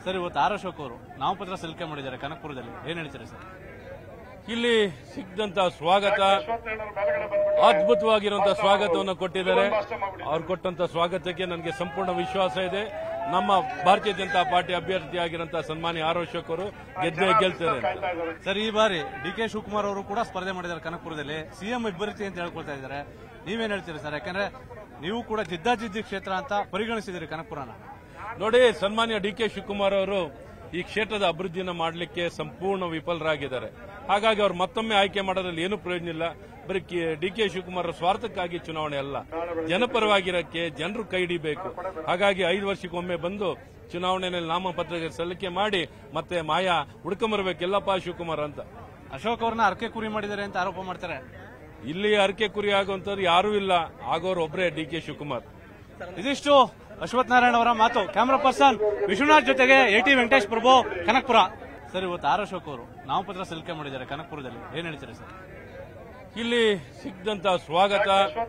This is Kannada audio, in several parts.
ಸರ್ ಇವತ್ತು ಆರ್ ಅಶೋಕ್ ಅವರು ನಾಮಪತ್ರ ಸಲ್ಲಿಕೆ ಮಾಡಿದ್ದಾರೆ ಕನಕಪುರದಲ್ಲಿ ಏನ್ ಹೇಳ್ತೀರಿ ಸರ್ ಇಲ್ಲಿ ಸಿಕ್ಕಿದಂತ ಸ್ವಾಗತ ಅದ್ಭುತವಾಗಿರುವಂತಹ ಸ್ವಾಗತವನ್ನು ಕೊಟ್ಟಿದ್ದಾರೆ ಅವ್ರು ಕೊಟ್ಟಂತ ಸ್ವಾಗತಕ್ಕೆ ನನಗೆ ಸಂಪೂರ್ಣ ವಿಶ್ವಾಸ ಇದೆ ನಮ್ಮ ಭಾರತೀಯ ಜನತಾ ಪಾರ್ಟಿ ಅಭ್ಯರ್ಥಿಯಾಗಿರುವಂತಹ ಸನ್ಮಾನ್ಯ ಆರ್ ಅಶೋಕ್ ಅವರು ಗೆದ್ದೇ ಗೆಲ್ತಾರೆ ಅಂತ. ಸರ್ ಈ ಬಾರಿ ಡಿ ಕೆ ಶಿವಕುಮಾರ್ ಅವರು ಕೂಡ ಸ್ಪರ್ಧೆ ಮಾಡಿದ್ದಾರೆ ಕನಕಪುರದಲ್ಲಿ ಸಿಎಂ ಇಬ್ಬರಿತಿ ಅಂತ ಹೇಳ್ಕೊಳ್ತಾ ಇದ್ದಾರೆ ನೀವೇನ್ ಹೇಳ್ತೀರಿ ಸರ್ ಯಾಕಂದ್ರೆ ನೀವು ಕೂಡ ಜಿದ್ದಾಜಿದ್ದಿ ಕ್ಷೇತ್ರ ಅಂತ ಪರಿಗಣಿಸಿದಿರಿ ಕನಕಪುರನ ನೋಡಿ ಸನ್ಮಾನ್ಯ ಡಿ ಕೆ ಶಿವಕುಮಾರ್ ಅವರು ಈ ಕ್ಷೇತ್ರದ ಅಭಿವೃದ್ಧಿಯನ್ನ ಮಾಡಲಿಕ್ಕೆ ಸಂಪೂರ್ಣ ವಿಫಲರಾಗಿದ್ದಾರೆ ಹಾಗಾಗಿ ಅವ್ರು ಮತ್ತೊಮ್ಮೆ ಆಯ್ಕೆ ಮಾಡೋದ್ರಲ್ಲಿ ಏನು ಪ್ರಯೋಜನ ಇಲ್ಲ ಬರೀ ಡಿ ಕೆ ಶಿವಕುಮಾರ್ ಸ್ವಾರ್ಥಕ್ಕಾಗಿ ಚುನಾವಣೆ ಅಲ್ಲ ಜನಪರವಾಗಿರಕ್ಕೆ ಜನರು ಕೈ ಹಿಡಿಬೇಕು ಹಾಗಾಗಿ ಐದು ವರ್ಷಕ್ಕೊಮ್ಮೆ ಬಂದು ಚುನಾವಣೆಯಲ್ಲಿ ನಾಮಪತ್ರ ಸಲ್ಲಿಕೆ ಮಾಡಿ ಮತ್ತೆ ಮಾಯಾ ಹುಡ್ಕೊಂಬರ್ಬೇಕು ಎಲ್ಲಪ್ಪ ಶಿವಕುಮಾರ್ ಅಂತ ಅಶೋಕ್ ಅವ್ರನ್ನ ಅರಕೆ ಕುರಿ ಮಾಡಿದ್ದಾರೆ ಅಂತ ಆರೋಪ ಮಾಡ್ತಾರೆ ಇಲ್ಲಿ ಅರಕೆ ಕುರಿ ಆಗುವಂತವ್ರು ಯಾರೂ ಇಲ್ಲ ಆಗೋರು ಒಬ್ಬರೇ ಡಿ ಕೆ ಶಿವಕುಮಾರ್ ಇದಿಷ್ಟು ಅಶ್ವಥ್ ನಾರಾಯಣ ಅವರ ಮಾತು ಕ್ಯಾಮರಾ ಪರ್ಸನ್ ವಿಶ್ವನಾಥ್ ಜೊತೆಗೆ ಎಟಿ ವೆಂಕಟೇಶ್ ಪ್ರಭು ಕನಕಪುರ ಸರ್ ಇವತ್ತು ಆರ್ ಅಶೋಕ್ ಅವರು ನಾಮಪತ್ರ ಸಲ್ಲಿಕೆ ಮಾಡಿದ್ದಾರೆ ಕನಕಪುರದಲ್ಲಿ ಏನ್ ಹೇಳ್ತೀರಿ ಸರ್ ಇಲ್ಲಿ ಸಿಕ್ಕಿದಂತ ಸ್ವಾಗತ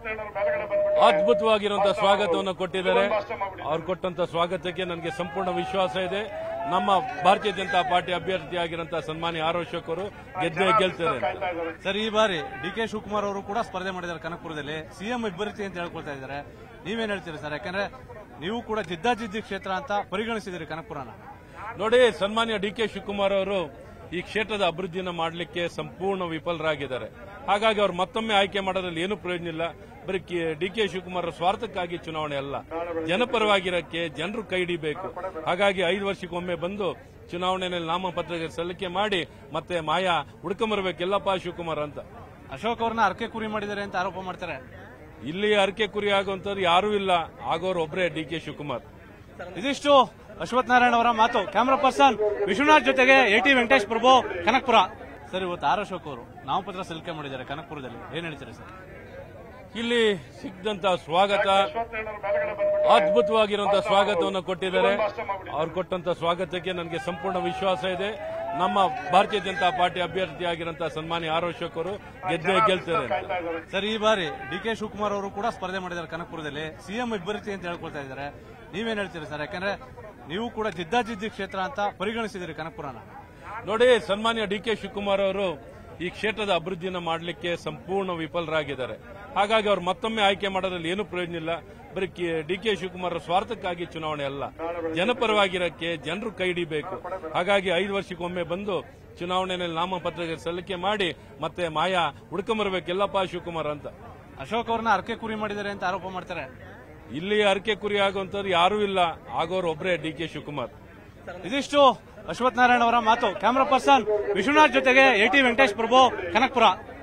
ಅದ್ಭುತವಾಗಿರುವಂತಹ ಸ್ವಾಗತವನ್ನು ಕೊಟ್ಟಿದ್ದಾರೆ ಅವ್ರು ಕೊಟ್ಟಂತ ಸ್ವಾಗತಕ್ಕೆ ನನಗೆ ಸಂಪೂರ್ಣ ವಿಶ್ವಾಸ ಇದೆ ನಮ್ಮ ಭಾರತೀಯ ಜನತಾ ಪಾರ್ಟಿ ಅಭ್ಯರ್ಥಿಯಾಗಿರುವಂತಹ ಸನ್ಮಾನ್ಯ ಆರ್ ಅಶೋಕ್ ಅವರು ಗೆದ್ದೇ ಗೆಲ್ತಾರೆ ಅಂತ. ಸರ್ ಈ ಬಾರಿ ಡಿ ಕೆ ಶಿವಕುಮಾರ್ ಅವರು ಕೂಡ ಸ್ಪರ್ಧೆ ಮಾಡಿದ್ದಾರೆ ಕನಕಪುರದಲ್ಲಿ ಸಿಎಂ ಇಬ್ಬರಿತಿ ಅಂತ ಹೇಳ್ಕೊಳ್ತಾ ಇದ್ದಾರೆ ನೀವೇನ್ ಹೇಳ್ತೀರಿ ಸರ್ ಯಾಕಂದ್ರೆ ನೀವು ಕೂಡ ಜಿದ್ದಾಜಿದ್ದಿ ಕ್ಷೇತ್ರ ಅಂತ ಪರಿಗಣಿಸಿದಿರಿ ಕನಕಪುರನ ನೋಡಿ ಸನ್ಮಾನ್ಯ ಡಿ ಕೆ ಶಿವಕುಮಾರ್ ಅವರು ಈ ಕ್ಷೇತ್ರದ ಅಭಿವೃದ್ಧಿಯನ್ನ ಮಾಡಲಿಕ್ಕೆ ಸಂಪೂರ್ಣ ವಿಫಲರಾಗಿದ್ದಾರೆ ಹಾಗಾಗಿ ಅವ್ರು ಮತ್ತೊಮ್ಮೆ ಆಯ್ಕೆ ಮಾಡೋದ್ರಲ್ಲಿ ಏನು ಪ್ರಯೋಜನ ಇಲ್ಲ ಬರೀ ಡಿ ಕೆ ಶಿವಕುಮಾರ್ ಸ್ವಾರ್ಥಕ್ಕಾಗಿ ಚುನಾವಣೆ ಅಲ್ಲ ಜನಪರವಾಗಿರಕ್ಕೆ ಜನರು ಕೈ ಹಿಡಿಬೇಕು ಹಾಗಾಗಿ ಐದು ವರ್ಷಕ್ಕೊಮ್ಮೆ ಬಂದು ಚುನಾವಣೆಯಲ್ಲಿ ನಾಮಪತ್ರ ಸಲ್ಲಿಕೆ ಮಾಡಿ ಮತ್ತೆ ಮಾಯಾ ಹುಡ್ಕೊಂಬರ್ಬೇಕು ಎಲ್ಲಪ್ಪ ಶಿವಕುಮಾರ್ ಅಂತ ಅಶೋಕ್ ಅವ್ರನ್ನ ಅರಕೆ ಕುರಿ ಮಾಡಿದ್ದಾರೆ ಅಂತ ಆರೋಪ ಮಾಡ್ತಾರೆ ಇಲ್ಲಿ ಅರಕೆ ಕುರಿ ಆಗುವಂತವ್ರು ಯಾರೂ ಇಲ್ಲ ಆಗೋರು ಒಬ್ಬರೇ ಡಿ ಕೆ ಶಿವಕುಮಾರ್ ಇದಿಷ್ಟು ಅಶ್ವಥ್ ನಾರಾಯಣ ಅವರ ಮಾತು ಕ್ಯಾಮರಾ ಪರ್ಸನ್ ವಿಶ್ವನಾಥ್ ಜೊತೆಗೆ ಎಟಿ ವೆಂಕಟೇಶ್ ಪ್ರಭು ಕನಕಪುರ ಸರ್ ಇವತ್ತು ಆರ್ ಅಶೋಕ್ ಅವರು ನಾಮಪತ್ರ ಸಲ್ಲಿಕೆ ಮಾಡಿದ್ದಾರೆ ಕನಕಪುರದಲ್ಲಿ ಏನ್ ಹೇಳ್ತೀರಿ ಸರ್ ಇಲ್ಲಿ ಸಿಕ್ಕಿದಂತ ಸ್ವಾಗತ ಅದ್ಭುತವಾಗಿರುವಂತಹ ಸ್ವಾಗತವನ್ನು ಕೊಟ್ಟಿದ್ದಾರೆ ಅವ್ರು ಕೊಟ್ಟಂತ ಸ್ವಾಗತಕ್ಕೆ ನನಗೆ ಸಂಪೂರ್ಣ ವಿಶ್ವಾಸ ಇದೆ ನಮ್ಮ ಭಾರತೀಯ ಜನತಾ ಪಾರ್ಟಿ ಅಭ್ಯರ್ಥಿಯಾಗಿರುವಂತಹ ಸನ್ಮಾನ್ಯ ಆರ್ ಅಶೋಕ್ ಅವರು ಗೆದ್ದೇ ಗೆಲ್ತಾರೆ ಅಂತ. ಸರ್ ಈ ಬಾರಿ ಡಿ ಕೆ ಶಿವಕುಮಾರ್ ಅವರು ಕೂಡ ಸ್ಪರ್ಧೆ ಮಾಡಿದ್ದಾರೆ ಕನಕಪುರದಲ್ಲಿ ಸಿಎಂ ಇಬ್ಬರಿತಿ ಅಂತ ಹೇಳ್ಕೊಳ್ತಾ ಇದ್ದಾರೆ ನೀವೇನ್ ಹೇಳ್ತೀರಿ ಸರ್ ಯಾಕಂದ್ರೆ ನೀವು ಕೂಡ ಜಿದ್ದಾಜಿದ್ದಿ ಕ್ಷೇತ್ರ ಅಂತ ಪರಿಗಣಿಸಿದಿರಿ ಕನಕಪುರನ ನೋಡಿ ಸನ್ಮಾನ್ಯ ಡಿ ಕೆ ಶಿವಕುಮಾರ್ ಅವರು ಈ ಕ್ಷೇತ್ರದ ಅಭಿವೃದ್ಧಿಯನ್ನ ಮಾಡಲಿಕ್ಕೆ ಸಂಪೂರ್ಣ ವಿಫಲರಾಗಿದ್ದಾರೆ ಹಾಗಾಗಿ ಅವ್ರು ಮತ್ತೊಮ್ಮೆ ಆಯ್ಕೆ ಮಾಡೋದ್ರಲ್ಲಿ ಏನು ಪ್ರಯೋಜನ ಇಲ್ಲ ಬರೀ ಡಿ ಕೆ ಶಿವಕುಮಾರ್ ಸ್ವಾರ್ಥಕ್ಕಾಗಿ ಚುನಾವಣೆ ಅಲ್ಲ ಜನಪರವಾಗಿರಕ್ಕೆ ಜನರು ಕೈ ಹಿಡಿಬೇಕು ಹಾಗಾಗಿ ಐದು ವರ್ಷಕ್ಕೊಮ್ಮೆ ಬಂದು ಚುನಾವಣೆಯಲ್ಲಿ ನಾಮಪತ್ರ ಸಲ್ಲಿಕೆ ಮಾಡಿ ಮತ್ತೆ ಮಾಯಾ ಹುಡ್ಕೊಂಬರ್ಬೇಕು ಎಲ್ಲಪ್ಪ ಶಿವಕುಮಾರ್ ಅಂತ ಅಶೋಕ್ ಅವ್ರನ್ನ ಅರಕೆ ಕುರಿ ಮಾಡಿದ್ದಾರೆ ಅಂತ ಆರೋಪ ಮಾಡ್ತಾರೆ ಇಲ್ಲಿ ಅರಕೆ ಕುರಿ ಆಗುವಂತವ್ರು ಯಾರೂ ಇಲ್ಲ ಆಗೋರು ಒಬ್ಬರೇ ಡಿ ಕೆ ಶಿವಕುಮಾರ್ ಇದಿಷ್ಟು ಅಶ್ವಥ್ ನಾರಾಯಣ ಅವರ ಮಾತು ಕ್ಯಾಮರಾ ಪರ್ಸನ್ ವಿಶ್ವನಾಥ್ ಜೊತೆಗೆ ಎಟಿ ವೆಂಕಟೇಶ್ ಪ್ರಭು ಕನಕಪುರ